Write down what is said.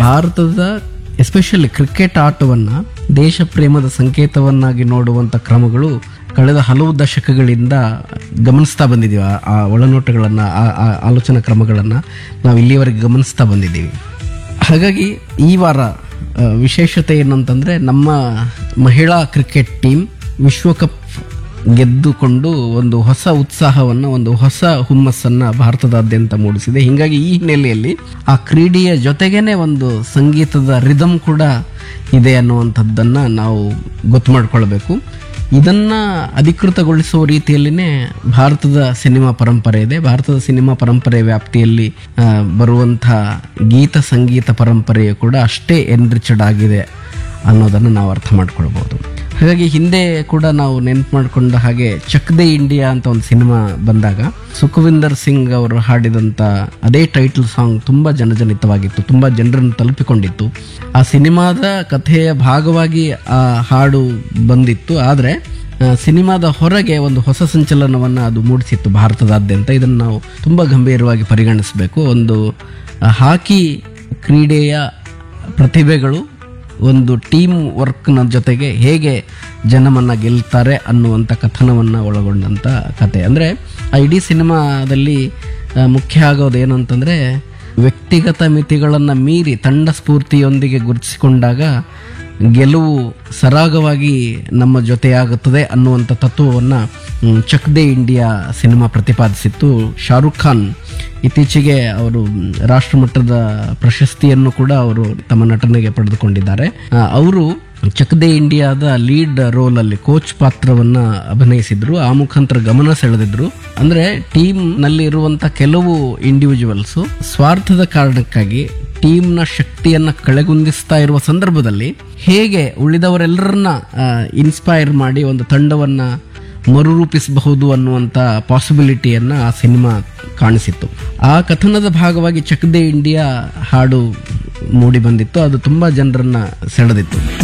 ಭಾರತದ especially cricket ಆಟವನ್ನ ದೇಶ ಪ್ರೇಮದ ಸಂಕೇತವನ್ನಾಗಿ ನೋಡುವಂತ ಕ್ರಮಗಳು ಕಳೆದ ಹಲವು ದಶಕಗಳಿಂದ ಗಮನಿಸ್ತಾ ಬಂದಿದ್ದೀವಿ ಆ- ಆ ಒಳನೋಟಗಳನ್ನ ಆ ಆ ಆಲೋಚನಾ ಕ್ರಮಗಳನ್ನ ನಾವು ಇಲ್ಲಿಯವರೆಗೆ ಗಮನಿಸ್ತಾ ಬಂದಿದ್ದೀವಿ ಹಾಗಾಗಿ ಈ ವಾರ ಆ, ವಿಶೇಷತೆ ಏನಂತಂದ್ರೆ ನಮ್ಮ ಮಹಿಳಾ ಕ್ರಿಕೆಟ್ ಟೀಮ್ ವಿಶ್ವಕಪ್ ಗೆದ್ದುಕೊಂಡು ಒಂದು ಹೊಸ ಉತ್ಸಾಹವನ್ನು ಒಂದು ಹೊಸ ಹುಮ್ಮಸ್ಸನ್ನ ಭಾರತದಾದ್ಯಂತ ಮೂಡಿಸಿದೆ ಹೀಗಾಗಿ ಈ ಹಿನ್ನೆಲೆಯಲ್ಲಿ ಆ ಕ್ರೀಡೆಯ ಜೊತೆಗೇನೆ ಒಂದು ಸಂಗೀತದ ರಿದಮ್ ಕೂಡ ಇದೆ ಅನ್ನುವಂಥದ್ದನ್ನ ನಾವು ಗೊತ್ತು ಮಾಡ್ಕೊಳ್ಬೇಕು ಇದನ್ನ ಅಧಿಕೃತಗೊಳಿಸುವ ರೀತಿಯಲ್ಲಿನೇ ಭಾರತದ ಸಿನಿಮಾ ಪರಂಪರೆ ಇದೆ ಭಾರತದ ಸಿನಿಮಾ ಪರಂಪರೆ ವ್ಯಾಪ್ತಿಯಲ್ಲಿ ಆ, ಬರುವಂಥ ಗೀತ ಸಂಗೀತ ಪರಂಪರೆಯು ಕೂಡ ಅಷ್ಟೇ ಎನ್ರಿಚಡ್ ಆಗಿದೆ ಅನ್ನೋದನ್ನು ನಾವು ಅರ್ಥ ಮಾಡ್ಕೊಳ್ಬೋದು ಹಾಗಾಗಿ ಹಿಂದೆ ಕೂಡ ನಾವು ನೆನ್ಪು ಮಾಡಿಕೊಂಡ ಹಾಗೆ ಚಕ್ ದೇ ಇಂಡಿಯಾ ಅಂತ ಒಂದು ಸಿನಿಮಾ ಬಂದಾಗ ಸುಖವಿಂದರ್ ಸಿಂಗ್ ಅವರು ಹಾಡಿದಂಥ ಅದೇ ಟೈಟಲ್ ಸಾಂಗ್ ತುಂಬ ಜನಜನಿತವಾಗಿತ್ತು ತುಂಬ ಜನರನ್ನು ತಲುಪಿಕೊಂಡಿತ್ತು ಆ ಸಿನಿಮಾದ ಕಥೆಯ ಭಾಗವಾಗಿ ಆ ಹಾಡು ಬಂದಿತ್ತು ಆದರೆ ಸಿನಿಮಾದ ಹೊರಗೆ ಒಂದು ಹೊಸ ಸಂಚಲನವನ್ನು ಅದು ಮೂಡಿಸಿತ್ತು ಭಾರತದಾದ್ಯಂತ ಇದನ್ನು ನಾವು ತುಂಬ ಗಂಭೀರವಾಗಿ ಪರಿಗಣಿಸಬೇಕು ಒಂದು ಆ, ಹಾಕಿ ಕ್ರೀಡೆಯ ಪ್ರತಿಭೆಗಳು ಒಂದು ಟೀಮ್ ವರ್ಕ್ನ ಜೊತೆಗೆ ಹೇಗೆ ಜನಮನ್ನ ಗೆಲ್ತಾರೆ ಅನ್ನುವಂಥ ಕಥನವನ್ನು ಒಳಗೊಂಡಂಥ ಕತೆ ಅಂದರೆ ಆ ಇಡೀ ಸಿನಿಮಾದಲ್ಲಿ ಆ, ಮುಖ್ಯ ಆಗೋದು ಏನು ಅಂತಂದರೆ ವ್ಯಕ್ತಿಗತ ಮಿತಿಗಳನ್ನು ಮೀರಿ ತಂಡ ಸ್ಫೂರ್ತಿಯೊಂದಿಗೆ ಗುರುತಿಸಿಕೊಂಡಾಗ ಗೆಲುವು ಸರಾಗವಾಗಿ ನಮ್ಮ ಜೊತೆಯಾಗುತ್ತದೆ ಅನ್ನುವಂಥ ತತ್ವವನ್ನು ಮ್, ಚಕ್ ದೇ ಇಂಡಿಯಾ ಸಿನಿಮಾ ಪ್ರತಿಪಾದಿಸಿತ್ತು ಶಾರುಖ್ ಖಾನ್ ಇತ್ತೀಚೆಗೆ ಅವರು ಮ್, ರಾಷ್ಟ್ರಮಟ್ಟದ ಪ್ರಶಸ್ತಿಯನ್ನು ಕೂಡ ಅವರು ತಮ್ಮ ನಟನೆಗೆ ಪಡೆದುಕೊಂಡಿದ್ದಾರೆ ಆ, ಅವರು ಚಕ್ ದೇ ಇಂಡಿಯಾದ ಲೀಡ್ ರೋಲ್ ಅಲ್ಲಿ ಕೋಚ್ ಪಾತ್ರವನ್ನ ಅಭಿನಯಿಸಿದ್ರು ಆ ಮುಖಾಂತರ ಗಮನ ಸೆಳೆದಿದ್ರು ಅಂದ್ರೆ ಟೀಮ್ ನಲ್ಲಿ ಇರುವಂತ ಕೆಲವು ಇಂಡಿವಿಜುವಲ್ಸ್ ಸ್ವಾರ್ಥದ ಕಾರಣಕ್ಕಾಗಿ ಟೀಮ್ನ ಶಕ್ತಿಯನ್ನ ಕಳೆಗುಂದಿಸ್ತಾ ಇರುವ ಸಂದರ್ಭದಲ್ಲಿ ಹೇಗೆ ಉಳಿದವರೆಲ್ಲರನ್ನ ಇನ್ಸ್ಪೈರ್ ಮಾಡಿ ಒಂದು ತಂಡವನ್ನ ಮರುರೂಪಿಸಬಹುದು ಅನ್ನುವಂಥ ಪಾಸಿಬಿಲಿಟಿಯನ್ನ ಆ ಸಿನಿಮಾ ಕಾಣಿಸಿತ್ತು ಆ ಕಥನದ ಭಾಗವಾಗಿ ಚಕ್ ದೇ ಇಂಡಿಯಾ ಹಾಡು ಮೂಡಿ ಬಂದಿತ್ತು ಅದು ತುಂಬಾ ಜನರನ್ನ ಸೆಳೆದಿತ್ತು